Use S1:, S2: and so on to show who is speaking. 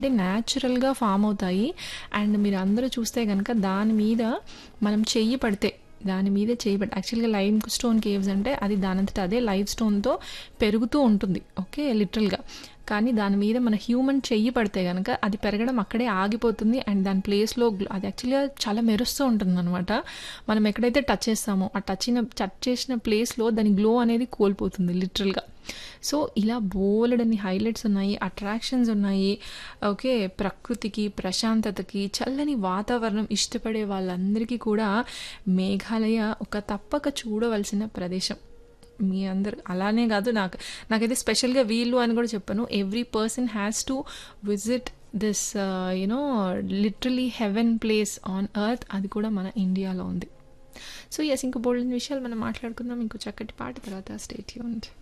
S1: అంటే న్యాచురల్‌గా ఫార్మ్ అవుతాయి. అండ్ మీరందరూ చూస్తే గనక దాని మీద మనం చెయ్యి పడితే దాని మీదే చెయ్యి పడి యాక్చువల్‌గా లైమ్ స్టోన్ కేవ్స్ అంటే అది దానంతట అదే లైవ్ స్టోన్‌తో పెరుగుతూ ఉంటుంది. ఓకే. లిటరల్‌గా. కానీ దాని మీద మన హ్యూమన్ చెయ్యి పడితే గనక అది పెరగడం అక్కడే ఆగిపోతుంది. అండ్ దాని ప్లేస్‌లో గ్లో అది యాక్చువల్‌గా చాలా మెరుస్తూ ఉంటుందనమాట. మనం ఎక్కడైతే టచ్ చేస్తామో ఆ టచిన టచ్ చేసిన ప్లేస్‌లో దాని గ్లో అనేది కోల్పోతుంది లిటరల్‌గా. సో, ఇలా బోలెడన్ని హైలైట్స్ ఉన్నాయి. అట్రాక్షన్స్ ఉన్నాయి. ఓకే. ప్రకృతికి, ప్రశాంతతకి, చల్లని వాతావరణం ఇష్టపడే వాళ్ళందరికీ కూడా మేఘాలయ ఒక తప్పక చూడవలసిన ప్రదేశం. మీ అందరూ అలానే కాదు నాకు నాకైతే స్పెషల్‌గా వీళ్ళు అని కూడా చెప్పను. Every person has to visit this ah, you know literally heaven place on earth అది కూడా మన ఇండియాలో ఉంది. సో, యెస్ ఇంకా బోలెడన్ని విషయాలు మనం మాట్లాడుకుందాం. ఇంకో చక్కటి పాట తర్వాత స్టే ట్యూన్డ్.